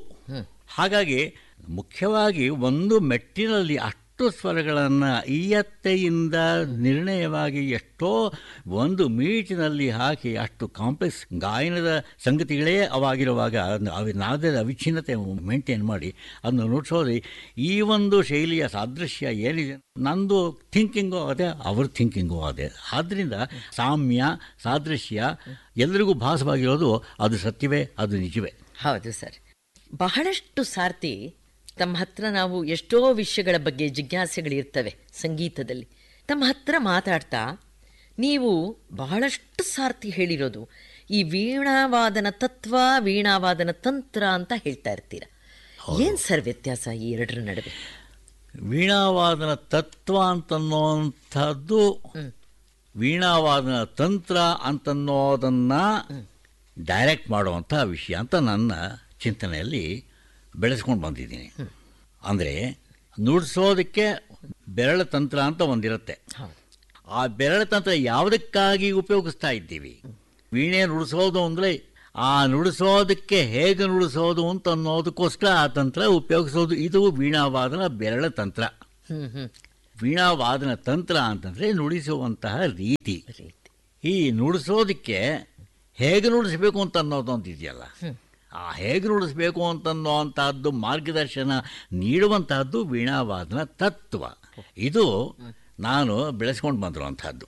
ಹಾಗಾಗಿ ಮುಖ್ಯವಾಗಿ ಒಂದು ಮೆಟ್ಟಿನಲ್ಲಿ ಅಷ್ಟು ಸ್ವರಗಳನ್ನು ಈಯತ್ತೆಯಿಂದ ನಿರ್ಣಯವಾಗಿ ಎಷ್ಟೋ ಒಂದು ಮೀಟಿನಲ್ಲಿ ಹಾಕಿ ಅಷ್ಟು ಕಾಂಪ್ಲೆಕ್ಸ್ ಗಾಯನದ ಸಂಗತಿಗಳೇ ಅವಾಗಿರುವಾಗ ಅದ್ನ- ಅవి ನಾದದ ಅವಿಚ್ಛಿನ್ನತೆ ಮೇಂಟೈನ್ ಮಾಡಿ ಅದನ್ನು ನುಡಿಸೋದು ಈ ಒಂದು ಶೈಲಿಯ ಸಾದೃಶ್ಯ ಏನಿದೆ ನಂದು ಥಿಂಕಿಂಗು ಅದೇ ಅವ್ರ ಥಿಂಕಿಂಗು ಅದೇ ಆದ್ದರಿಂದ ಸಾಮ್ಯ ಸಾದೃಶ್ಯ ಎಲ್ರಿಗೂ ಭಾಸವಾಗಿರೋದು ಅದು ಸತ್ಯವೇ ಅದು ನಿಜವೇ ಹೌದು ಸರ್ ಬಹಳಷ್ಟು ಸಾರ್ತಿ ತಮ್ಮ ಹತ್ರ ನಾವು ಎಷ್ಟೋ ವಿಷಯಗಳ ಬಗ್ಗೆ ಜಿಜ್ಞಾಸೆಗಳಿರ್ತವೆ ಸಂಗೀತದಲ್ಲಿ ತಮ್ಮ ಹತ್ರ ಮಾತಾಡ್ತಾ ನೀವು ಬಹಳಷ್ಟು ಸಾರ್ತಿ ಹೇಳಿರೋದು ಈ ವೀಣಾವಾದನ ತತ್ವ ವೀಣಾವಾದನ ತಂತ್ರ ಅಂತ ಹೇಳ್ತಾ ಇರ್ತೀರ ಏನ್ ಸರ್ ವ್ಯತ್ಯಾಸ ಈ ಎರಡರ ನಡುವೆ ವೀಣಾವಾದನ ತತ್ವ ಅಂತನ್ನುವಂಥದ್ದು ವೀಣಾವಾದನ ತಂತ್ರ ಅಂತನ್ನೋದನ್ನು ಡೈರೆಕ್ಟ್ ಮಾಡುವಂಥ ವಿಷಯ ಅಂತ ನನ್ನ ಚಿಂತನೆಯಲ್ಲಿ ಬೆಳೆಸ್ಕೊಂಡು ಬಂದಿದ್ದೀನಿ ಅಂದರೆ ನುಡಿಸೋದಕ್ಕೆ ಬೆರಳ ತಂತ್ರ ಅಂತ ಒಂದಿರುತ್ತೆ ಆ ಬೆರಳ ತಂತ್ರ ಯಾವುದಕ್ಕಾಗಿ ಉಪಯೋಗಿಸ್ತಾ ಇದ್ದೀವಿ ವೀಣೆ ನುಡಿಸೋದು ಅಂದರೆ ಆ ನುಡಿಸೋದಕ್ಕೆ ಹೇಗೆ ನುಡಿಸೋದು ಅಂತ ಅನ್ನೋದಕ್ಕೋಸ್ಕರ ಆ ತಂತ್ರ ಉಪಯೋಗಿಸೋದು ಇದು ವೀಣಾವಾದನ ಬೆರಳ ತಂತ್ರ ಹ್ಮ್ ಹ್ಮ್ ವೀಣಾವಾದನ ತಂತ್ರ ಅಂತಂದರೆ ನುಡಿಸುವಂತಹ ರೀತಿ ಈ ನುಡಿಸೋದಕ್ಕೆ ಹೇಗೆ ನುಡಿಸ್ಬೇಕು ಅಂತ ಅನ್ನೋದೊಂದು ಇದೆಯಲ್ಲ ಆ ಹೇಗೆ ನುಡಿಸ್ಬೇಕು ಅಂತನ್ನೋವಂತಹದ್ದು ಮಾರ್ಗದರ್ಶನ ನೀಡುವಂತಹದ್ದು ವೀಣಾವಾದನ ತತ್ವ ಇದು ನಾನು ಬೆಳೆಸ್ಕೊಂಡು ಬಂದಿರುವಂಥದ್ದು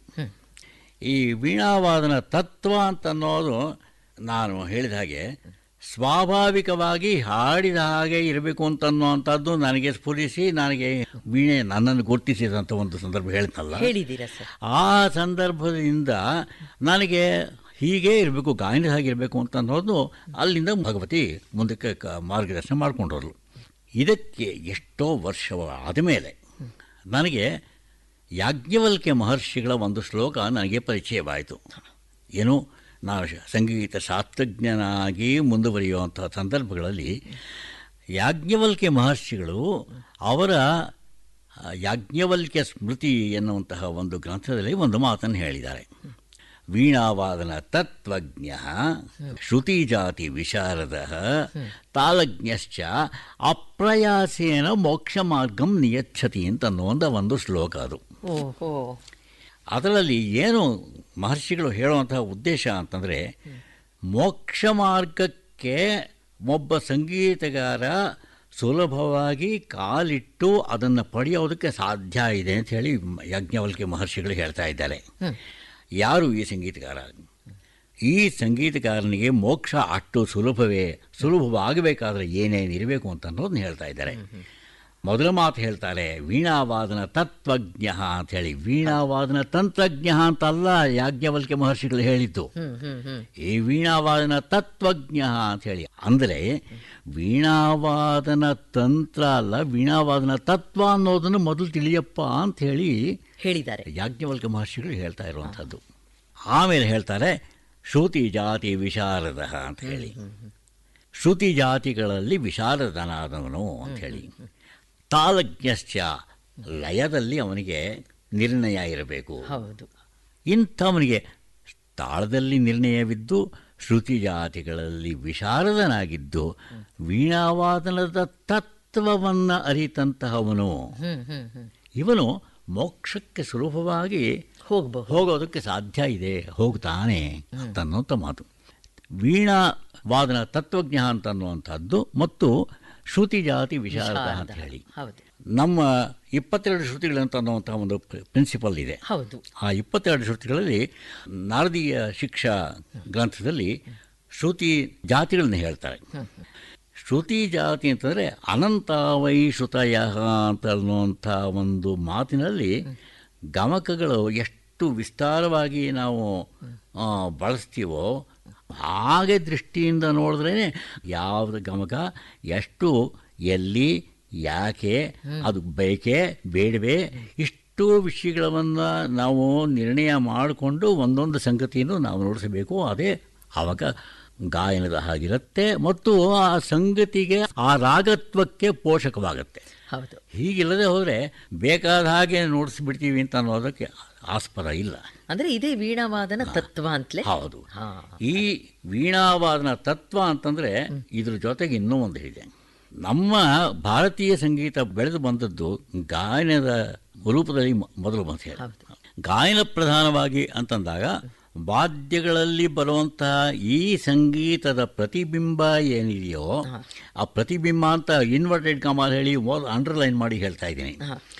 ಈ ವೀಣಾವಾದನ ತತ್ವ ಅಂತನ್ನೋದು ನಾನು ಹೇಳಿದ ಹಾಗೆ ಸ್ವಾಭಾವಿಕವಾಗಿ ಹಾಡಿದ ಹಾಗೆ ಇರಬೇಕು ಅಂತನ್ನುವಂಥದ್ದು ನನಗೆ ಸ್ಫುರಿಸಿ ನನಗೆ ವೀಣೆ ನನ್ನನ್ನು ಗುರುತಿಸಿದಂಥ ಒಂದು ಸಂದರ್ಭ ಹೇಳ್ತಲ್ಲ ಹೇಳಿದ್ದೀರಾ ಸರ್ ಆ ಸಂದರ್ಭದಿಂದ ನನಗೆ ಹೀಗೆ ಇರಬೇಕು ಗಾಯನದ ಹಾಗೆ ಇರಬೇಕು ಅಂತ ಅನ್ನೋದು ಅಲ್ಲಿಂದ ಭಗವತಿ ಮುಂದಕ್ಕೆ ಕ ಮಾರ್ಗದರ್ಶನ ಮಾಡಿಕೊಂಡರು ಇದಕ್ಕೆ ಎಷ್ಟೋ ವರ್ಷವಾದ ಮೇಲೆ ನನಗೆ ಯಾಜ್ಞವಲ್ಕ್ಯ ಮಹರ್ಷಿಗಳ ಒಂದು ಶ್ಲೋಕ ನನಗೆ ಪರಿಚಯವಾಯಿತು ಏನು ನಾನು ಶ- ಸಂಗೀತ ಶಾಸ್ತ್ರಜ್ಞನಾಗಿ ಮುಂದುವರಿಯುವಂಥ ಸಂದರ್ಭಗಳಲ್ಲಿ ಯಾಜ್ಞವಲ್ಕ್ಯ ಮಹರ್ಷಿಗಳು ಅವರ ಆ, ಯಾಜ್ಞವಲ್ಕ್ಯ ಸ್ಮೃತಿ ಎನ್ನುವಂತಹ ಒಂದು ಗ್ರಂಥದಲ್ಲಿ ಒಂದು ಮಾತನ್ನು ಹೇಳಿದ್ದಾರೆ ವೀಣಾವಾದನ ತತ್ವಜ್ಞ ಶ್ರುತಿ ಜಾತಿ ವಿಶಾರದ ತಾಳಜ್ಞಶ್ಚ ಅಪ್ರಯಾಸೇನ ಮೋಕ್ಷ ಮಾರ್ಗಂ ನಿಯಚ್ಛತಿ ಅಂತ ಅನ್ನುವಂಥ ಒಂದು ಶ್ಲೋಕ ಅದು ಓಹೋ ಅದರಲ್ಲಿ ಏನು ಮಹರ್ಷಿಗಳು ಹೇಳುವಂತಹ ಉದ್ದೇಶ ಅಂತಂದರೆ ಮೋಕ್ಷ ಮಾರ್ಗಕ್ಕೆ ಒಬ್ಬ ಸಂಗೀತಗಾರ ಸುಲಭವಾಗಿ ಕಾಲಿಟ್ಟು ಅದನ್ನು ಪಡೆಯೋದಕ್ಕೆ ಸಾಧ್ಯ ಇದೆ ಅಂತ ಹೇಳಿ ಯಾಜ್ಞವಲ್ಕ್ಯ ಮಹರ್ಷಿಗಳು ಹೇಳ್ತಾ ಇದ್ದಾರೆ ಯಾರು ಈ ಸಂಗೀತಗಾರ ಈ ಸಂಗೀತಗಾರನಿಗೆ ಮೋಕ್ಷ ಅಷ್ಟು ಸುಲಭವೇ ಸುಲಭವಾಗಬೇಕಾದ್ರೆ ಏನೇನು ಇರಬೇಕು ಅಂತ ಅನ್ನೋದನ್ನ ಹೇಳ್ತಾ ಇದ್ದಾರೆ ಮೊದಲ ಮಾತು ಹೇಳ್ತಾರೆ ವೀಣಾವಾದನ ತತ್ವಜ್ಞ ಅಂತ ಹೇಳಿ ವೀಣಾವಾದನ ತಂತ್ರಜ್ಞ ಅಂತಲ್ಲ ಯಾಜ್ಞವಲ್ಕ್ಯ ಮಹರ್ಷಿಗಳು ಹೇಳಿದ್ದು ಈ ವೀಣಾವಾದನ ತತ್ವಜ್ಞ ಅಂತ ಹೇಳಿ ಅಂದರೆ ವೀಣಾವಾದನ ತಂತ್ರ ಅಲ್ಲ ವೀಣಾವಾದನ ತತ್ವ ಅನ್ನೋದನ್ನು ಮೊದಲು ತಿಳಿಯಪ್ಪ ಅಂತ ಹೇಳಿ ಹೇಳಿದ್ದಾರೆ ಯಾಜ್ಞವಲ್ಕ್ಯ ಮಹರ್ಷಿಗಳು ಹೇಳ್ತಾ ಇರುವಂಥದ್ದು ಆಮೇಲೆ ಹೇಳ್ತಾರೆ ಶ್ರುತಿ ಜಾತಿ ವಿಶಾರದ ಅಂತ ಹೇಳಿ ಶ್ರುತಿ ಜಾತಿಗಳಲ್ಲಿ ವಿಶಾರದನಾದವನು ಅಂತ ಹೇಳಿ ತಾಳಜ್ಞಶ್ಚ ಲಯದಲ್ಲಿ ಅವನಿಗೆ ನಿರ್ಣಯ ಇರಬೇಕು ಹೌದು ಇಂಥವನಿಗೆ ತಾಳದಲ್ಲಿ ನಿರ್ಣಯವಿದ್ದು ಶ್ರುತಿ ಜಾತಿಗಳಲ್ಲಿ ವಿಶಾರದನಾಗಿದ್ದು ವೀಣಾವಾದನದ ತತ್ವವನ್ನು ಅರಿತಂತಹವನು ಹ್ಮ್ ಹ್ಮ್ ಹ್ಮ್ ಇವನು ಮೋಕ್ಷಕ್ಕೆ ಸುಲಭವಾಗಿ ಹೋಗ್ಬಹುದು ಹೋಗೋದಕ್ಕೆ ಸಾಧ್ಯ ಇದೆ ಹೋಗ್ತಾನೆ ಅಂತ ಅನ್ನೋಂಥ ಮಾತು ವೀಣಾ ವಾದನ ತತ್ವಜ್ಞ ಅಂತ ಅನ್ನುವಂಥದ್ದು ಮತ್ತು ಶ್ರುತಿ ಜಾತಿ ವಿಶಾರದ ಅಂತ ಹೇಳಿ ಹೌದು ನಮ್ಮ ಇಪ್ಪತ್ತೆರಡು ಶ್ರುತಿಗಳಂತ ಅನ್ನುವಂಥ ಒಂದು ಪ್ರಿನ್ಸಿಪಲ್ ಇದೆ ಹೌದು ಆ ಇಪ್ಪತ್ತೆರಡು ಶ್ರುತಿಗಳಲ್ಲಿ ನಾರದೀಯ ಶಿಕ್ಷಾ ಗ್ರಂಥದಲ್ಲಿ ಶ್ರುತಿ ಜಾತಿಗಳನ್ನ ಹೇಳ್ತಾರೆ ಶ್ರುತಿ ಜಾತಿ ಅಂತಂದರೆ ಅನಂತ ವೈ ಶ್ರುತಯ ಅಂತ ಅನ್ನುವಂಥ ಒಂದು ಮಾತಿನಲ್ಲಿ ಗಮಕಗಳು ಎಷ್ಟು ವಿಸ್ತಾರವಾಗಿ ನಾವು ಆ, ಬಳಸ್ತೀವೋ ಹಾಗೆ ದೃಷ್ಟಿಯಿಂದ ನೋಡಿದ್ರೇ ಯಾವುದು ಗಮಕ ಎಷ್ಟು ಎಲ್ಲಿ ಯಾಕೆ ಅದು ಬೇಕೇ ಬೇಡವೇ ಇಷ್ಟು ವಿಷಯಗಳನ್ನು ನಾವು ನಿರ್ಣಯ ಮಾಡಿಕೊಂಡು ಒಂದೊಂದು ಸಂಗತಿಯನ್ನು ನಾವು ನೋಡಿಸಬೇಕು ಅದೇ ಆವಾಗ ಗಾಯನದ ಹಾಗಿರುತ್ತೆ ಮತ್ತು ಆ ಸಂಗತಿಗೆ ಆ ರಾಗತ್ವಕ್ಕೆ ಪೋಷಕವಾಗುತ್ತೆ ಹೌದು ಹೀಗಿಲ್ಲದೆ ಹೋದರೆ ಬೇಕಾದ ಹಾಗೆ ನೋಡಿಸ್ಬಿಡ್ತೀವಿ ಅಂತ ಅನ್ನೋದಕ್ಕೆ ಆಸ್ಪದ ಇಲ್ಲ ಅಂದ್ರೆ ಇದೇ ವೀಣಾವಾದನ ತತ್ವ ಅಂತಲೇ ಹೌದು ಹಾ ಈ ವೀಣಾವಾದನ ತತ್ವ ಅಂತಂದರೆ ಇದ್ರ ಜೊತೆಗೆ ಇನ್ನೂ ಒಂದು ಇದೆ ನಮ್ಮ ಭಾರತೀಯ ಸಂಗೀತ ಬೆಳೆದು ಬಂದದ್ದು ಗಾಯನದ ರೂಪದಲ್ಲಿ ಮೊ- ಮೊದಲು ಬಂತು ಹೇಳಿ ಗಾಯನ ಪ್ರಧಾನವಾಗಿ ಅಂತಂದಾಗ ವಾದ್ಯಗಳಲ್ಲಿ ಬರುವಂತಹ ಈ ಸಂಗೀತದ ಪ್ರತಿಬಿಂಬ ಏನಿದೆಯೋ ಆ ಪ್ರತಿಬಿಂಬ ಅಂತ ಇನ್ವರ್ಟೆಡ್ ಕಮಾಲ್ ಹೇಳಿ ಅಂಡರ್ಲೈನ್ ಮಾಡಿ ಹೇಳ್ತಾ ಇದ್ದೀನಿ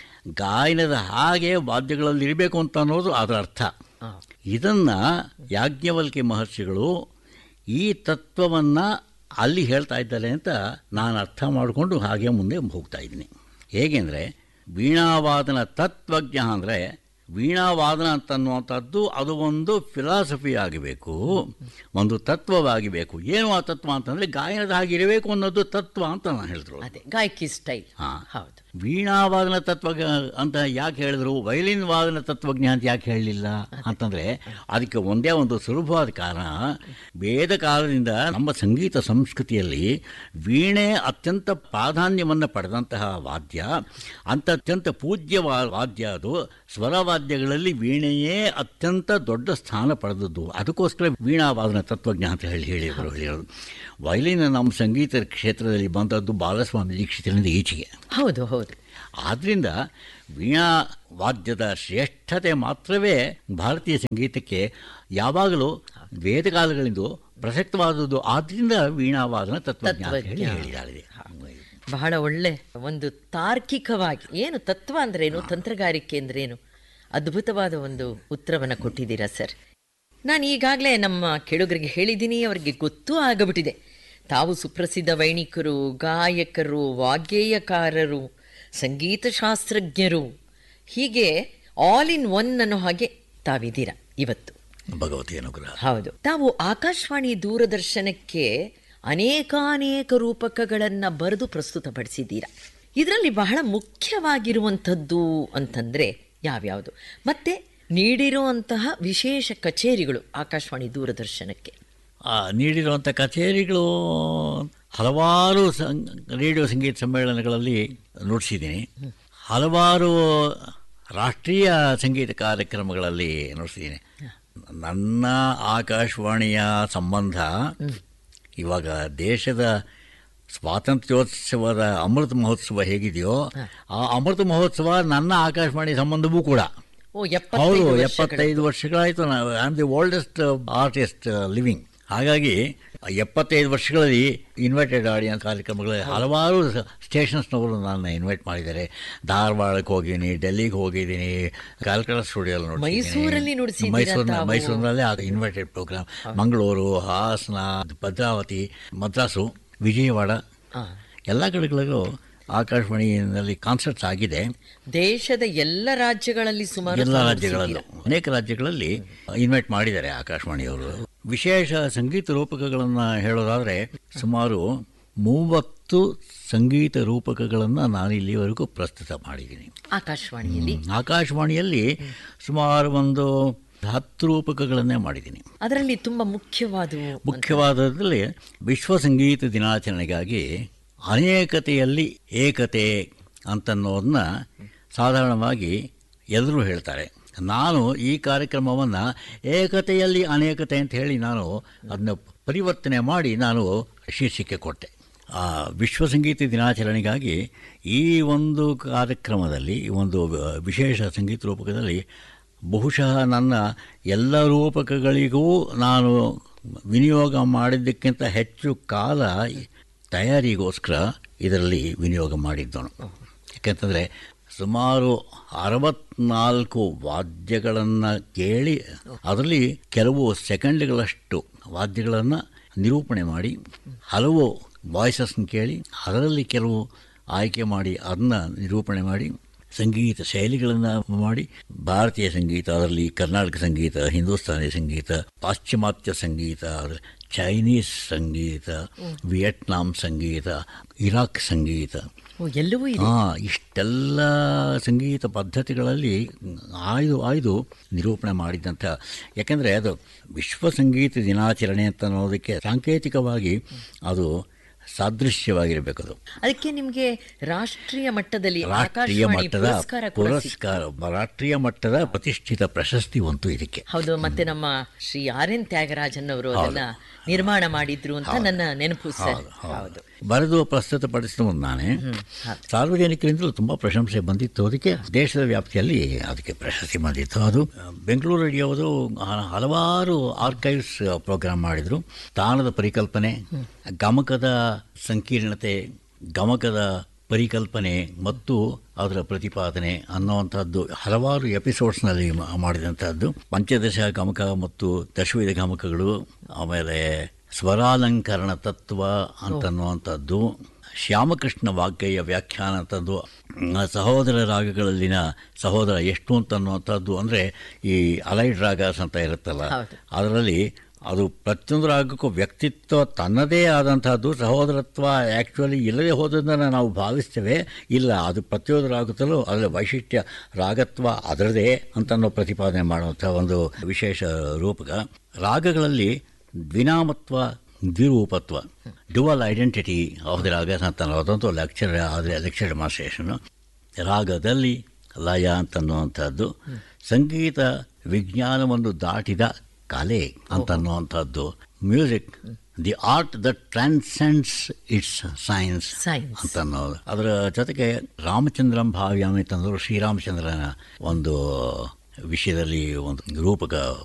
ಗಾಯನದ ಹಾಗೆ ವಾದ್ಯಗಳಲ್ಲಿ ಇರಬೇಕು ಅಂತ ಅನ್ನೋದು ಅದರ ಅರ್ಥ ಇದನ್ನು ಯಾಜ್ಞವಲ್ಕ್ಯ ಮಹರ್ಷಿಗಳು ಈ ತತ್ವವನ್ನು ಅಲ್ಲಿ ಹೇಳ್ತಾ ಇದ್ದಾರೆ ಅಂತ ನಾನು ಅರ್ಥ ಮಾಡಿಕೊಂಡು ಹಾಗೆ ಮುಂದೆ ಹೋಗ್ತಾ ಇದ್ದೀನಿ ಹೇಗೆಂದರೆ ವೀಣಾವಾದನ ತತ್ವಜ್ಞ ಅಂದರೆ ವೀಣಾವಾದನ ಅಂತನ್ನುವಂಥದ್ದು ಅದು ಒಂದು ಫಿಲಾಸಫಿ ಆಗಬೇಕು ಒಂದು ತತ್ವವಾಗಿಬೇಕು ಏನು ಆ ತತ್ವ ಅಂತಂದರೆ ಗಾಯನದ ಹಾಗಿರಬೇಕು ಅನ್ನೋದು ತತ್ವ ಅಂತ ನಾನು ಹೇಳಿದ್ರು ಅದೇ ಗಾಯಕಿ ಸ್ಟೈಲ್ ಹಾ. ಹೌದು ವೀಣಾವಾದನ ತತ್ವ ಅಂತ ಯಾಕೆ ಹೇಳಿದ್ರು ವೈಲಿನ್ ವಾದನ ತತ್ವಜ್ಞ ಅಂತ ಯಾಕೆ ಹೇಳಲಿಲ್ಲ ಅಂತಂದರೆ ಅದಕ್ಕೆ ಒಂದೇ ಒಂದು ಸುಲಭವಾದ ಕಾರಣ ವೇದ ಕಾಲದಿಂದ ನಮ್ಮ ಸಂಗೀತ ಸಂಸ್ಕೃತಿಯಲ್ಲಿ ವೀಣೆ ಅತ್ಯಂತ ಪ್ರಾಧಾನ್ಯವನ್ನು ಪಡೆದಂತಹ ವಾದ್ಯ ಅಂತ ಅತ್ಯಂತ ಪೂಜ್ಯವಾದ ವಾದ್ಯ ಅದು ಸ್ವರವಾದ್ಯಗಳಲ್ಲಿ ವೀಣೆಯೇ ಅತ್ಯಂತ ದೊಡ್ಡ ಸ್ಥಾನ ಪಡೆದದ್ದು ಅದಕ್ಕೋಸ್ಕರ ವೀಣಾವಾದನ ತತ್ವಜ್ಞ ಅಂತ ಹೇಳಿ ಹೇಳಿದರು ಹೇಳಿರೋದು ವೈಲಿನ್ ನಮ್ಮ ಸಂಗೀತ ಕ್ಷೇತ್ರದಲ್ಲಿ ಬಂದದ್ದು ಬಾಲಸ್ವಾಮಿ ದೀಕ್ಷಿತರಿಂದ ಈಚೆಗೆ ಹೌದು ಹೌದು ಆದ್ದರಿಂದ ವೀಣಾ ವಾದ್ಯದ ಶ್ರೇಷ್ಠತೆ ಮಾತ್ರವೇ ಭಾರತೀಯ ಸಂಗೀತಕ್ಕೆ ಯಾವಾಗಲೂ ವೇದಕಾಲಗಳಿಂದ ಪ್ರಸಕ್ತವಾದದ್ದು ಆದ್ದರಿಂದ ವೀಣಾವಾದನ ತತ್ವಜ್ಞ ಅಂತ ಹೇಳಿ ತತ್ವಜ್ಞ. ಹೇಳಿದ್ದಾರೆ ಬಹಳ ಒಳ್ಳೆ ಒಂದು ತಾರ್ಕಿಕವಾಗಿ ಏನು ತತ್ವ ಅಂದ್ರೇನು ತಂತ್ರಗಾರಿಕೆ ಅಂದ್ರೇನು ಅದ್ಭುತವಾದ ಒಂದು ಉತ್ತರವನ್ನು ಕೊಟ್ಟಿದ್ದೀರಾ ಸರ್ ನಾನು ಈಗಾಗಲೇ ನಮ್ಮ ಕೆಡುಗರಿಗೆ ಹೇಳಿದ್ದೀನಿ ಅವರಿಗೆ ಗೊತ್ತೂ ಆಗಬಿಟ್ಟಿದೆ ತಾವು ಸುಪ್ರಸಿದ್ಧ ವೈಣಿಕರು ಗಾಯಕರು ವಾಗ್ಗೇಯಕಾರರು ಸಂಗೀತ ಶಾಸ್ತ್ರಜ್ಞರು ಹೀಗೆ ಆಲ್ ಇನ್ ಒನ್ ಅನ್ನೋ ಹಾಗೆ ತಾವಿದ್ದೀರಾ ಇವತ್ತು ಭಗವತಿ ಅನುಗ್ರಹ ಹೌದು ತಾವು ಆಕಾಶವಾಣಿ ದೂರದರ್ಶನಕ್ಕೆ ಅನೇಕಾನೇಕ ರೂಪಕಗಳನ್ನು ಬರೆದು ಪ್ರಸ್ತುತಪಡಿಸಿದ್ದೀರಾ ಇದರಲ್ಲಿ ಬಹಳ ಮುಖ್ಯವಾಗಿರುವಂಥದ್ದು ಅಂತಂದರೆ ಯಾವ್ಯಾವುದು ಮತ್ತೆ ನೀಡಿರುವಂತಹ ವಿಶೇಷ ಕಚೇರಿಗಳು ಆಕಾಶವಾಣಿ ದೂರದರ್ಶನಕ್ಕೆ ಆ, ನೀಡಿರುವಂಥ ಕಚೇರಿಗಳು ಹಲವಾರು ಸಂ ರೇಡಿಯೋ ಸಂಗೀತ ಸಮ್ಮೇಳನಗಳಲ್ಲಿ ನುಡಿಸಿದ್ದೀನಿ ಹಲವಾರು ರಾಷ್ಟ್ರೀಯ ಸಂಗೀತ ಕಾರ್ಯಕ್ರಮಗಳಲ್ಲಿ ನುಡಿಸಿದ್ದೀನಿ ನನ್ನ ಆಕಾಶವಾಣಿಯ ಸಂಬಂಧ ಇವಾಗ ದೇಶದ ಸ್ವಾತಂತ್ರ್ಯೋತ್ಸವದ ಅಮೃತ ಮಹೋತ್ಸವ ಹೇಗಿದೆಯೋ ಆ ಅಮೃತ ಮಹೋತ್ಸವ ನನ್ನ ಆಕಾಶವಾಣಿ ಸಂಬಂಧವೂ ಕೂಡ ಓ ಹೌದು ಎಪ್ಪತ್ತೈದು ವರ್ಷಗಳ ಎಪ್ಪತ್ತೈದು ವರ್ಷಗಳಾಯಿತು I am the oldest artist living ಹಾಗಾಗಿ ಎಪ್ಪತ್ತೈದು ವರ್ಷಗಳಲ್ಲಿ ಇನ್ವೈಟೆಡ್ ಆಡಿಯನ್ಸ್ ಕಾರ್ಯಕ್ರಮಗಳಲ್ಲಿ ಹಲವಾರು ಸ್ಟೇಷನ್ಸ್ನವರು ನನ್ನ ಇನ್ವೈಟ್ ಮಾಡಿದ್ದಾರೆ ಧಾರವಾಡಕ್ಕೆ ಹೋಗಿದ್ದೀನಿ ಡೆಲ್ಲಿಗೆ ಹೋಗಿದ್ದೀನಿ ಕಲ್ಕಟ್ಟ ಸ್ಟುಡಿಯೋಲ್ಲಿ ನೋಡಿ ಮೈಸೂರಲ್ಲಿ ನುಡಿಸಿದ್ದೀರಾ ಮೈಸೂರಿನ ತಾವು? ಮೈಸೂರಿನಲ್ಲೇ ಅದು ಇನ್ವೈಟೆಡ್ ಪ್ರೋಗ್ರಾಮ್ ಮಂಗಳೂರು ಹಾಸನ ಭದ್ರಾವತಿ ಮದ್ರಾಸು ವಿಜಯವಾಡ ಆ. ಎಲ್ಲ ಕಡೆಗಳಿಗೂ ಆಕಾಶವಾಣಿಯಲ್ಲಿ ಕಾನ್ಸರ್ಟ್ಸ್ ಆಗಿದೆ ದೇಶದ ಎಲ್ಲ ರಾಜ್ಯಗಳಲ್ಲಿ ಸುಮಾರು ಎಲ್ಲ ತಾವು ರಾಜ್ಯಗಳಲ್ಲೂ ನುಡಿಸಿದ್ದೀರಾ. ಅನೇಕ ರಾಜ್ಯಗಳಲ್ಲಿ ಇನ್ವೈಟ್ ಮಾಡಿದ್ದಾರೆ ಆಕಾಶವಾಣಿಯವರು ವಿಶೇಷ ಸಂಗೀತ ರೂಪಕಗಳನ್ನು ಹೇಳೋದಾದರೆ ಸುಮಾರು ಮೂವತ್ತು ಸಂಗೀತ ರೂಪಕಗಳನ್ನು ನಾನು ಇಲ್ಲಿವರೆಗೂ ಪ್ರಸ್ತುತ ಮಾಡಿದ್ದೀನಿ ಆಕಾಶವಾಣಿಯಲ್ಲಿ ಆಕಾಶವಾಣಿಯಲ್ಲಿ ಸುಮಾರು ಒಂದು ಹತ್ತು ರೂಪಕಗಳನ್ನೇ ಮಾಡಿದ್ದೀನಿ ಅದರಲ್ಲಿ ತುಂಬಾ ಮುಖ್ಯವಾದವು ಅಂತ- ಮುಖ್ಯವಾದದ್ರಲ್ಲಿ ವಿಶ್ವ ಸಂಗೀತ ದಿನಾಚರಣೆಗಾಗಿ ಅನೇಕತೆಯಲ್ಲಿ ಏಕತೆ ಅಂತನ್ನೋದನ್ನ ಸಾಧಾರಣವಾಗಿ ಎಲ್ಲರೂ ಹೇಳ್ತಾರೆ ನಾನು ಈ ಕಾರ್ಯಕ್ರಮವನ್ನು ಏಕತೆಯಲ್ಲಿ ಅನೇಕತೆ ಅಂತ ಹೇಳಿ ನಾನು ಅದನ್ನ ಪರಿವರ್ತನೆ ಮಾಡಿ ನಾನು ಶೀರ್ಷಿಕೆ ಕೊಟ್ಟೆ ಆ ವಿಶ್ವ ಸಂಗೀತ ದಿನಾಚರಣೆಗಾಗಿ ಈ ಒಂದು ಕಾರ್ಯಕ್ರಮದಲ್ಲಿ ಈ ಒಂದು ವಿಶೇಷ ಸಂಗೀತ ರೂಪಕದಲ್ಲಿ ಬಹುಶಃ ನನ್ನ ಎಲ್ಲ ರೂಪಕಗಳಿಗೂ ನಾನು ವಿನಿಯೋಗ ಮಾಡಿದ್ದಕ್ಕಿಂತ ಹೆಚ್ಚು ಕಾಲ ತಯಾರಿಗೋಸ್ಕರ ಇದರಲ್ಲಿ ವಿನಿಯೋಗ ಮಾಡಿದ್ದನು ಯಾಕೆಂತಂದರೆ ಸುಮಾರು ಅರವತ್ನಾಲ್ಕು ವಾದ್ಯಗಳನ್ನು ಕೇಳಿ ಅದರಲ್ಲಿ ಕೆಲವು ಸೆಕೆಂಡ್ಗಳಷ್ಟು ವಾದ್ಯಗಳನ್ನು ನಿರೂಪಣೆ ಮಾಡಿ ಹಲವು ವಾಯ್ಸಸ್ನ ಕೇಳಿ ಅದರಲ್ಲಿ ಕೆಲವು ಆಯ್ಕೆ ಮಾಡಿ ಅದನ್ನ ನಿರೂಪಣೆ ಮಾಡಿ ಸಂಗೀತ ಶೈಲಿಗಳನ್ನು ಮಾಡಿ ಭಾರತೀಯ ಸಂಗೀತ ಅದರಲ್ಲಿ ಕರ್ನಾಟಕ ಸಂಗೀತ ಹಿಂದೂಸ್ತಾನಿ ಸಂಗೀತ ಪಾಶ್ಚಿಮಾತ್ಯ ಸಂಗೀತ ಚೈನೀಸ್ ಸಂಗೀತ ವಿಯೆಟ್ನಾಂ ಸಂಗೀತ ಇರಾಕ್ ಸಂಗೀತ ಓ, ಎಲ್ಲವೂ ಇದೆ ಹಾ ಇಷ್ಟೆಲ್ಲ ಸಂಗೀತ ಪದ್ಧತಿಗಳಲ್ಲಿ ಆಯ್ದು ಆಯ್ದು ನಿರೂಪಣೆ ಮಾಡಿದ್ದಂಥ ಯಾಕೆಂದರೆ ಅದು ವಿಶ್ವ ಸಂಗೀತ ದಿನಾಚರಣೆ ಅಂತ ಅನ್ನೋದಕ್ಕೆ ಸಾಂಕೇತಿಕವಾಗಿ ಅದು ಸಾದೃಶ್ಯವಾಗಿರಬೇಕು ಅದು ಅದಕ್ಕೆ ನಿಮ್ಗೆ ರಾಷ್ಟ್ರೀಯ ಮಟ್ಟದಲ್ಲಿ ರಾಷ್ಟ್ರೀಯ ಆಕಾಶವಾಣಿ ಮಟ್ಟದ ಪುರಸ್ಕಾರ ಕೂಡ ಸಿಕ್ತು. ಪುರಸ್ಕಾರ ರಾಷ್ಟ್ರೀಯ ಮಟ್ಟದ ಪ್ರತಿಷ್ಠಿತ ಪ್ರಶಸ್ತಿ ಒಂದು ಇದಕ್ಕೆ ಹೌದು ಮತ್ತೆ ನಮ್ಮ ಶ್ರೀ ಆರ್ ಎನ್ ತ್ಯಾಗರಾಜನ್ ಅವರು ಅದನ್ನ ನಿರ್ಮಾಣ ಮಾಡಿದ್ರು ಅಂತ ನನ್ನ ನೆನಪು ಸರ್ ಹೌದು ಬರೆದು ಪ್ರಸ್ತುತಪಡಿಸಿದ ನಾನೇ ಸಾರ್ವಜನಿಕರಿಂದಲೂ ತುಂಬ ಪ್ರಶಂಸೆ ಬಂದಿತ್ತು ಅದಕ್ಕೆ ದೇಶದ ವ್ಯಾಪ್ತಿಯಲ್ಲಿ ಅದಕ್ಕೆ ಪ್ರಶಸ್ತಿ ಬಂದಿತ್ತು ಅದು ಬೆಂಗಳೂರು ರೇಡಿಯೋದು ಹ- ಹಲವಾರು ಆರ್ಕೈವ್ಸ್ ಪ್ರೋಗ್ರಾಮ್ ಮಾಡಿದರು ತಾಣದ ಪರಿಕಲ್ಪನೆ ಗಮಕದ ಸಂಕೀರ್ಣತೆ ಗಮಕದ ಪರಿಕಲ್ಪನೆ ಮತ್ತು ಅದರ ಪ್ರತಿಪಾದನೆ ಅನ್ನುವಂಥದ್ದು ಹಲವಾರು ಎಪಿಸೋಡ್ಸ್ನಲ್ಲಿ ಮ- ಮಾಡಿದಂಥದ್ದು ಪಂಚದಶ ಗಮಕ ಮತ್ತು ದಶವಿಧ ಗಮಕಗಳು ಆಮೇಲೆ ಸ್ವರಾಲಂಕರಣ ತತ್ವ ಅಂತನ್ನುವಂಥದ್ದು ಶ್ಯಾಮಕೃಷ್ಣ ವಾಗ್ಗೇಯ ವ್ಯಾಖ್ಯಾನ ಅಂತಂದು ಆ, ಸಹೋದರ ರಾಗಗಳಲ್ಲಿನ ಸಹೋದರ ಎಷ್ಟು ಅಂತ ಅನ್ನುವಂಥದ್ದು ಅಂದರೆ ಈ ಅಲೈಡ್ ರಾಗಸ್ ಅಂತ ಇರುತ್ತಲ್ಲ ಹೌದು. ಅದರಲ್ಲಿ ಅದು ಪ್ರತಿಯೊಂದು ರಾಗಕ್ಕೂ ವ್ಯಕ್ತಿತ್ವ ತನ್ನದೇ ಆದಂತಹದ್ದು ಸಹೋದರತ್ವ ಆ್ಯಕ್ಚುಲಿ ಇಲ್ಲದೆ ಹೋದದನ್ನು ನಾವು ಭಾವಿಸ್ತೇವೆ ಇಲ್ಲ ಅದು ಪ್ರತಿಯೊಂದು ರಾಗದಲ್ಲೂ ಅದರ ವೈಶಿಷ್ಟ್ಯ ರಾಗತ್ವ ಅದರದೇ ಅಂತ ನಾವು ಪ್ರತಿಪಾದನೆ ಮಾಡುವಂಥ ಒಂದು ವಿಶೇಷ ರೂಪಕ ರಾಗಗಳಲ್ಲಿ ದ್ವಿನಾಮತ್ವ ದ್ವಿರೂಪತ್ವ dual identity of the ragas ಅಂತ ಅದಂತೂ ಲೆಕ್ಚರ್ ಆದರೆ ಲೆಕ್ಚರ್ ಡೆಮಾನ್ಸ್ಟ್ರೇಷನು ರಾಗದಲ್ಲಿ ಲಯ ಅಂತನ್ನುವಂಥದ್ದು ಸಂಗೀತ ವಿಜ್ಞಾನವನ್ನು ದಾಟಿದ ಕಲೆ ಅಂತನ್ನುವಂಥದ್ದು music the art that transcends its science Science. ಅಂತ ಅನ್ನೋದು ಅದರ ಜೊತೆಗೆ ರಾಮಚಂದ್ರಂ ಭಾವ್ಯಾಮಿ ತಂದರು ಶ್ರೀರಾಮಚಂದ್ರನ ಒಂದು ವಿಷಯದಲ್ಲಿ ಒಂದು ರೂಪಕ